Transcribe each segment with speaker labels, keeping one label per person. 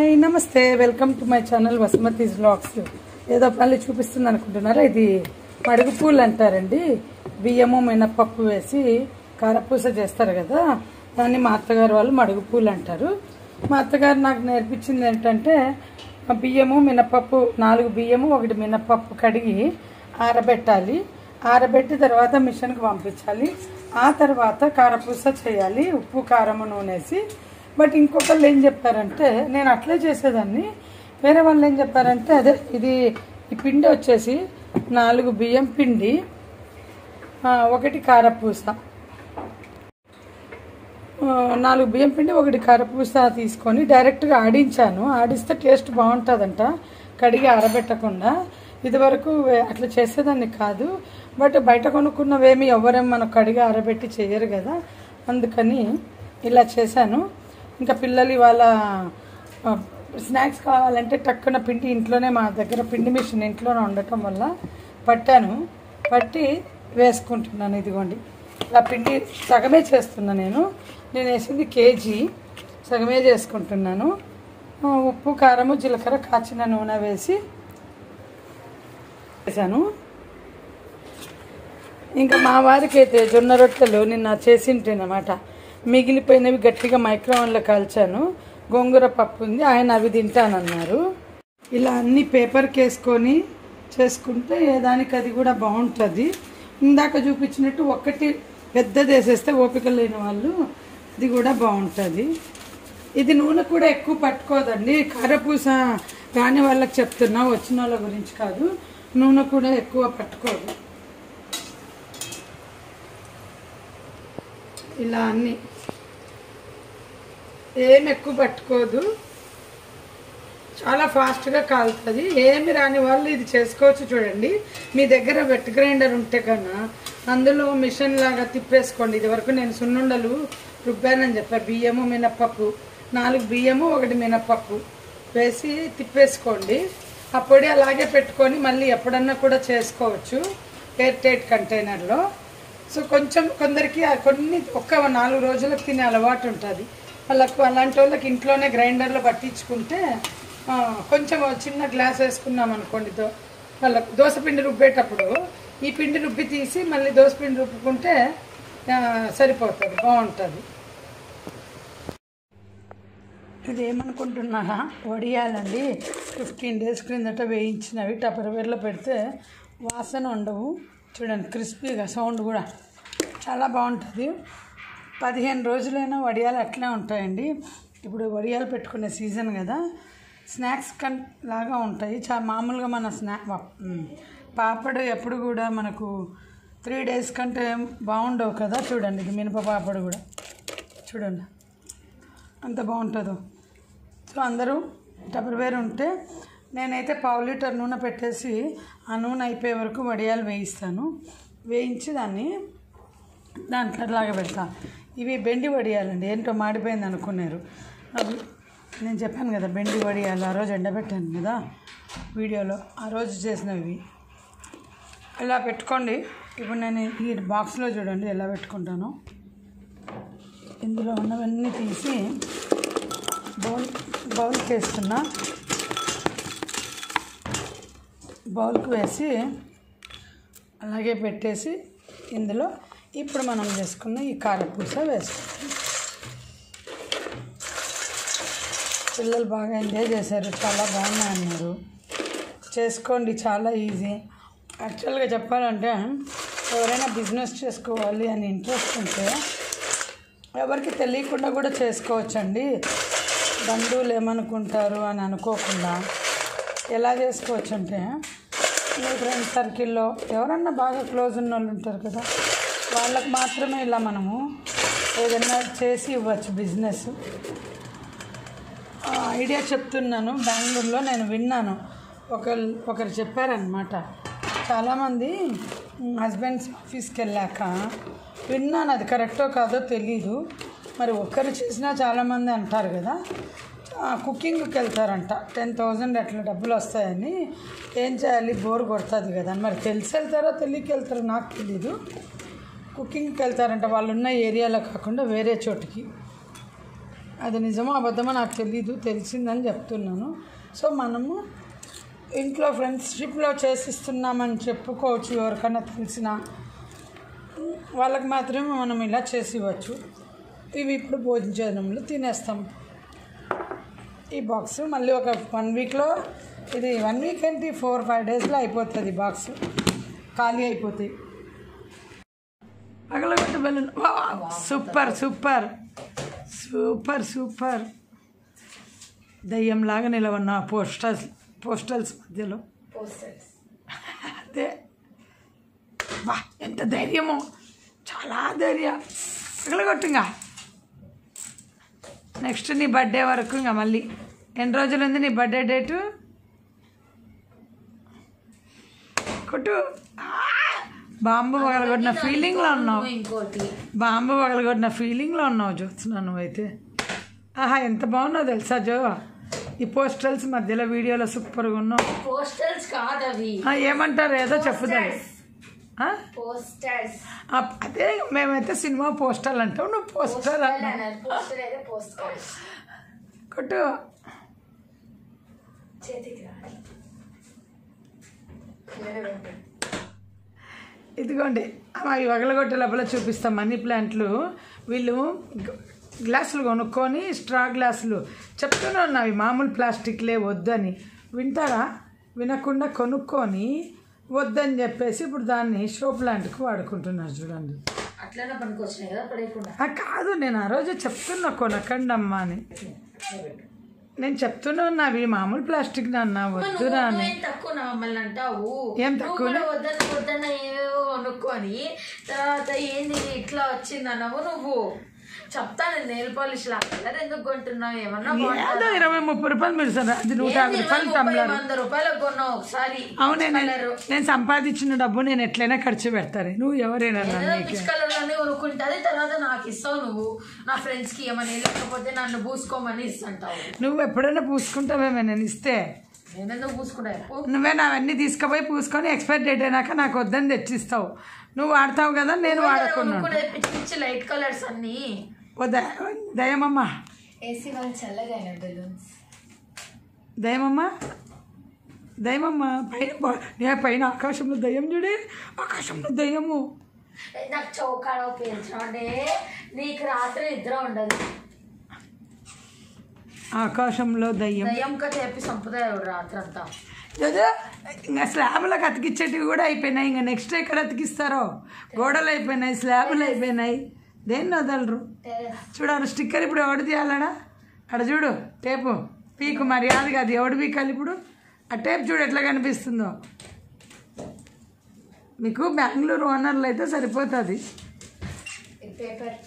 Speaker 1: Hi namaste welcome to my channel Vasumathi blogs ఏదో పళ్ళు చూపిస్తుంది అనుకుంటున్నారా ఇది మడుగు పూలు అంటారండి బియ్యము మినప్పప్పు వేసి కారపూస చేస్తారు కదా దాన్ని మా అత్తగారు వాళ్ళు మడుగు పూలు అంటారు మా అత్తగారు నాకు నేర్పించింది ఏంటంటే ఆ బియ్యము మినప్పప్పు నాలుగు బియ్యము ఒకటి మినప్పప్పు కడిగి ఆరబెట్టాలి ఆరబెట్టి తర్వాత మిషన్కి పంపించాలి ఆ తర్వాత కారపూస చేయాలి ఉప్పు కారము నూనెసి బట్ ఇంకొకళ్ళు ఏం చెప్పారంటే నేను అట్లే చేసేదాన్ని వేరే వాళ్ళు ఏం చెప్పారంటే అదే ఇది ఈ పిండి వచ్చేసి నాలుగు బియ్యం పిండి ఆ, ఒకటి కారపూస ఆ, నాలుగు బియ్యం పిండి ఒకటి కారపూస తీసుకొని డైరెక్ట్గా ఆడించాను ఆడిస్తే టేస్ట్ బాగుంటుందంట కడిగి ఆరబెట్టకుండా ఇదివరకు వే- అట్లా చేసేదాన్ని కాదు బట్ బయట కొనుక్కున్నవేమి ఎవరేం మనకు కడిగి ఆరబెట్టి చేయరు కదా అందుకని ఇలా చేశాను ఇంకా పిల్లలు ఇవాళ ఆ, స్నాక్స్ కావాలంటే టక్కున పిండి ఇంట్లోనే మా దగ్గర పిండి మిషన్ ఇంట్లోనే ఉండటం వల్ల పట్టాను పట్టి వేసుకుంటున్నాను ఇదిగోండి ఇలా పిండి సగమే చేస్తున్నా నేను నేను వేసింది కేజీ సగమే చేసుకుంటున్నాను ఆ, ఉప్పు కారము జీలకర్ర కాచిన నూనె వేసి వేసాను ఇంకా మా వారికి అయితే జొన్న రొట్టెలు నిన్న చేసింటేనమాట మిగిలిపోయినవి గట్టిగా మైక్రోవన్లో కాల్చాను గోంగూర పప్పు ఉంది ఆయన అవి తింటానన్నారు ఇలా అన్ని పేపర్కి వేసుకొని చేసుకుంటే ఏ దానికి అది కూడా బాగుంటుంది ఇందాక చూపించినట్టు ఒక్కటి పెద్దది వేసేస్తే ఓపిక లేని వాళ్ళు ఇది కూడా బాగుంటుంది ఇది నూనె కూడా ఎక్కువ పట్టుకోదండి కారపూస రాని వాళ్ళకి చెప్తున్నా వచ్చిన వాళ్ళ గురించి కాదు నూనె కూడా ఎక్కువ పట్టుకోదు ఇలా అన్ని ఏం ఎక్కువ పట్టుకోదు చాలా ఫాస్ట్గా కాలుతుంది ఏమి రాని వాళ్ళు ఇది చేసుకోవచ్చు చూడండి మీ దగ్గర వెట్ గ్రైండర్ ఉంటే కన్నా అందులో మిషన్ లాగా తిప్పేసుకోండి ఇది వరకు నేను సున్నుండలు రుబ్బానని చెప్పా బియ్యము మినప్పప్పు నాలుగు బియ్యము ఒకటి మినప్పప్పు వేసి తిప్పేసుకోండి ఆ పొడి అలాగే పెట్టుకొని మళ్ళీ ఎప్పుడన్నా కూడా చేసుకోవచ్చు ఎయిర్ టైట్ కంటైనర్లో సో కొంచెం కొందరికి ఆ కొన్ని ఒక్క నాలుగు రోజులకు తినే అలవాటు ఉంటుంది వాళ్ళకు అలాంటి వాళ్ళకి ఇంట్లోనే గ్రైండర్లో పట్టించుకుంటే ఆ, కొంచెం ఓ చిన్న గ్లాస్ వేసుకున్నాం అనుకోండి దో వాళ్ళకు దోసపిండి రుబ్బేటప్పుడు ఈ పిండి రుబ్బి తీసి మళ్ళీ దోసపిండి రుబ్బుకుంటే ఆ, సరిపోతుంది బాగుంటుంది ఇది ఏమనుకుంటున్నారా వడియాలండి ఫిఫ్టీన్ డేస్ క్రిందట వేయించినవి టపర్వేర్లో పెడితే వాసన ఉండవు చూడండి క్రిస్పీగా సౌండ్ కూడా చాలా బాగుంటుంది పదిహేను రోజులైనా వడియాలు అట్లే ఉంటాయండి ఇప్పుడు వడియాలు పెట్టుకునే సీజన్ కదా స్నాక్స్ కన్ లాగా ఉంటాయి చా మామూలుగా మన స్నా మ్, పాపడు ఎప్పుడు కూడా మనకు త్రీ డేస్ కంటే బాగుండవు కదా చూడండి ఇది మినప పాపడు కూడా చూడండి అంత బాగుంటుందో సో అందరూ టపర్వేర్ ఉంటే నేనైతే పావు లీటర్ నూనె పెట్టేసి ఆ నూనె అయిపోయే వరకు వడియాలు వేయిస్తాను వేయించి దాన్ని దాంట్లో అట్లాగే పెడతా ఇవి బెండి వడియాలండి ఏంటో మాడిపోయింది అనుకున్నారు అవి నేను చెప్పాను కదా బెండి వడియాలు ఆ రోజు ఎండబెట్టాను కదా వీడియోలో ఆ రోజు చేసినవి ఇలా పెట్టుకోండి ఇప్పుడు నేను ఈ బాక్స్లో చూడండి ఎలా పెట్టుకుంటాను ఇందులో ఉన్నవన్నీ తీసి బౌల్ బౌల్కి వేస్తున్నా బౌల్కి వేసి అలాగే పెట్టేసి ఇందులో ఇప్పుడు మనం చేసుకున్న ఈ కారపూస వేసుకుంటాం పిల్లలు బాగా ఎంజాయ్ చేశారు చాలా బాగున్నాయి అన్నారు చేసుకోండి చాలా ఈజీ యాక్చువల్గా చెప్పాలంటే ఎవరైనా బిజినెస్ చేసుకోవాలి అని ఇంట్రెస్ట్ ఉంటే ఎవరికి తెలియకుండా కూడా చేసుకోవచ్చండి బంధువులు ఏమనుకుంటారు అని అనుకోకుండా ఎలా చేసుకోవచ్చు అంటే మీ ఫ్రెండ్ సర్కిల్లో ఎవరన్నా బాగా క్లోజ్ ఉన్న వాళ్ళు ఉంటారు కదా వాళ్ళకి మాత్రమే ఇలా మనము ఏదైనా చేసి ఇవ్వచ్చు బిజినెస్ ఆ ఐడియా చెప్తున్నాను బెంగళూరులో నేను విన్నాను ఒకరు ఒకరు చెప్పారనమాట చాలామంది హస్బెండ్స్ ఆఫీస్కి వెళ్ళాక విన్నాను అది కరెక్టో కాదో తెలీదు మరి ఒక్కరు చేసినా చాలామంది అంటారు కదా ఆ, కుకింగ్కి వెళ్తారంట టెన్ థౌజండ్ అట్లా డబ్బులు వస్తాయని ఏం చేయాలి బోర్ కొడుతుంది కదా అని మరి తెలిసి వెళ్తారో తెలియక వెళ్తారో నాకు తెలీదు కుకింగ్కి వెళ్తారంట వాళ్ళు ఉన్న ఏరియాలో కాకుండా వేరే చోటుకి అది నిజమో అబద్ధమో నాకు తెలీదు తెలిసిందని చెప్తున్నాను సో మనము ఇంట్లో ఫ్రెండ్షిప్లో చేసిస్తున్నామని చెప్పుకోవచ్చు ఎవరికైనా తెలిసిన వాళ్ళకి మాత్రమే మనం ఇలా చేసి ఇవ్వచ్చు ఇవి ఇప్పుడు భోజనంలో తినేస్తాం ఈ బాక్స్ మళ్ళీ ఒక వన్ వీక్లో ఇది వన్ వీక్ ఏంటి ఫోర్ ఫైవ్ డేస్లో అయిపోతుంది బాక్స్ ఖాళీ అయిపోతాయి పగలగొట్ట balloon super super super super దయ్యంలాగా నిలవన్న పోస్టల్స్ పోస్టల్స్ మధ్యలో
Speaker 2: పోస్టర్స్
Speaker 1: అదే బా ఎంత ధైర్యమో చాలా ధైర్యం పగలగొట్టు ఇంకా నెక్స్ట్ నీ బర్త్డే వరకు ఇంకా మళ్ళీ ఎన్ని రోజులు ఉంది నీ బర్త్డే డేటు కొట్టు ఆ! బాంబు పగలగొట్టిన ఫీలింగ్లో ఉన్నావు
Speaker 2: ఇంకోటి
Speaker 1: బాంబు పగలగొట్టిన ఫీలింగ్లో ఉన్నావు చూస్తున్నాను నువ్వైతే ఆహా ఎంత బాగున్నావు తెలుసా జో ఈ పోస్టల్స్ మధ్యలో వీడియోలో సూపర్గా ఉన్నావు
Speaker 2: పోస్టర్స్ కాదు అవి
Speaker 1: ఆ, ఏమంటారు ఏదో చెప్పుదాం ఆ?
Speaker 2: పోస్టర్స్
Speaker 1: ఆ, అదే మేమైతే సినిమా పోస్టల్ అంటాం నువ్వు పోస్టర్ అన్నా
Speaker 2: పోస్టర్ అయితే పోస్ట్ కార్డ్స్
Speaker 1: కొట్టు
Speaker 2: చేతికి రాని
Speaker 1: ఇదిగోండి అవి వగలగొట్టే లోపల చూపిస్తాం మనీ ప్లాంట్లు వీళ్ళు గ- గ్లాసులు కొనుక్కొని స్ట్రా గ్లాసులు చెప్తూనే ఉన్నాయి మామూలు ప్లాస్టిక్లే వద్దని వింటారా వినకుండా కొనుక్కొని వద్దని చెప్పేసి ఇప్పుడు దాన్ని షో ప్లాంట్కి వాడుకుంటున్నారు చూడండి
Speaker 2: అట్లనే పనికొచ్చినాయి కదా పడేయకుండా
Speaker 1: ఆ, కాదు నేను ఆ రోజు చెప్తున్నా కొనకండి అమ్మా అని నేను చెప్తూనే ఉన్నా అవి మామూలు ప్లాస్టిక్ నాన్న వద్దురా అని
Speaker 2: నువ్వేం తక్కువ మమ్మల్ని అంటావు
Speaker 1: ఏం
Speaker 2: నువ్వు
Speaker 1: తక్కువ
Speaker 2: కూడా వద్దన్న వద్దన్న ఏవో కొనుక్కొని తర్వాత ఏంది ఇది ఇట్లా వచ్చింది అన్నావు నువ్వు చెప్తాను నెయిల్ పాలిష్ లా కలర్ ఎందుకు కొంటున్నావు ఏమన్నా
Speaker 1: ఏదో ఇరవై ముప్పై రూపాయలు మీరు సార్ అది నూట యాభై రూపాయలు టమ్లర్
Speaker 2: వంద రూపాయలకు కొన్నావు ఒకసారి
Speaker 1: అవునే నేను నేను సంపాదించిన డబ్బు నేను ఎట్లయినా ఖర్చు పెడతాను నువ్వు ఎవరైనా నన్ను
Speaker 2: ఏదో పిచ్ కలర్ లోనే కొనుక్కుంటది తర్వాత నాకు ఇస్తావు నువ్వు నా ఫ్రెండ్స్ కి ఏమని లేకపోతే నన్ను పూసుకోమని ఇస్తుంటావు
Speaker 1: నువ్వు ఎప్పుడైనా పూసుకుంటావేమో నేను ఇస్తే
Speaker 2: నేనెందుకు పూసుకుంటా చెప్పు
Speaker 1: నువ్వే నావన్నీ తీసుకుపోయి పూసుకొని ఎక్స్పైర్ డేట్ అయినాక నాకు వద్దని తెచ్చిస్తావు నువ్వు వాడతావు కదా నేను వాడకున్నాను
Speaker 2: కొనుక్కునేది పిచ్చి పిచ్చి లైట్ కలర్స్ అన్ని
Speaker 1: ఓ ద- దయమమ్మ
Speaker 2: ఏసీ వాళ్ళు చల్లగా బెలూన్స్
Speaker 1: దయమమ్మ దయమమ్మ పైన బ- నే పైన ఆకాశంలో దయ్యం చూడే ఆకాశంలో దయ్యము
Speaker 2: నాకు చౌకాడ పేల్చండి నీకు రాత్రి నిద్ర ఉండదు
Speaker 1: ఆకాశంలో దయ్యం
Speaker 2: దయ్యం కథ చెప్పి సంప్రదాయం రాత్రి అంతా
Speaker 1: ఏదో ఇంకా స్లాబ్లకు అతికిచ్చేటివి కూడా అయిపోయినాయి ఇంకా నెక్స్ట్ ఎక్కడ అతికిస్తారో గోడలు అయిపోయినాయి స్లాబులు అయిపోయినాయి దేన్ని వదలరు చూడాలి స్టిక్కర్ ఇప్పుడు ఎవడు తీయాలడా అక్కడ చూడు టేపు పీకు మర్యాద కాదు ఎవడు పీకాలి ఇప్పుడు ఆ టేప్ చూడు ఎట్లా కనిపిస్తుందో మీకు బెంగళూరు ఓనర్లు అయితే సరిపోతుంది
Speaker 2: పేపర్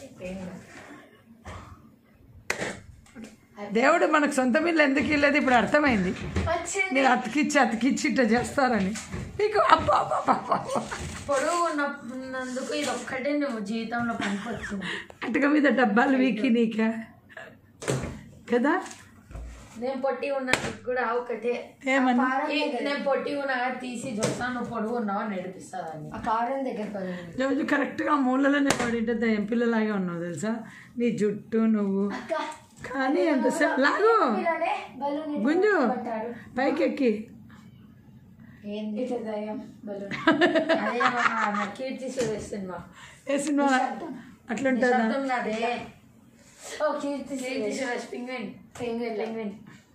Speaker 1: దేవుడు మనకు సొంత ఇల్లు ఎందుకు ఇల్లేదు ఇప్పుడు అర్థమైంది
Speaker 2: వచ్చింది
Speaker 1: మీరు అతికిచ్చి అతికిచ్చి ఇట్లా చేస్తారని మీకు అబ్బా అబ్బా అబ్బా, అబ్బా.
Speaker 2: పొడుగు ఉన్నందుకు ఇది ఒక్కటే నువ్వు జీవితంలో పనికొచ్చింది
Speaker 1: అటుక మీద డబ్బాలు వీకి నీకే కదా
Speaker 2: నేను పొట్టి ఉన్నందుకు కూడా ఒకటే
Speaker 1: ఏమని
Speaker 2: ఈ- నేను పొట్టి ఉన్నా తీసి చూస్తాను నువ్వు పొడుగు ఉన్నావు అని నడిపిస్తాదాన్ని
Speaker 3: ఆ కారం దగ్గర పడింది
Speaker 1: రోజు కరెక్ట్గా మూలలోనే పడింటే దయ్యం పిల్లలాగే ఉన్నావు తెలుసా నీ జుట్టు నువ్వు కానీ ఎంతసేపు లాగు
Speaker 3: ఇలానే బలూన్
Speaker 1: గుంజు పైకి ఎక్కి
Speaker 2: ఏంది దయ్యం బలూన్ అదే మా కీర్తి సురేష్ సినిమా
Speaker 1: ఏ సినిమా అట్లుంటుందా
Speaker 2: శబ్దం నాదే
Speaker 3: ఓ Keerthy
Speaker 2: Keerthy Suresh penguin
Speaker 3: penguin
Speaker 2: penguin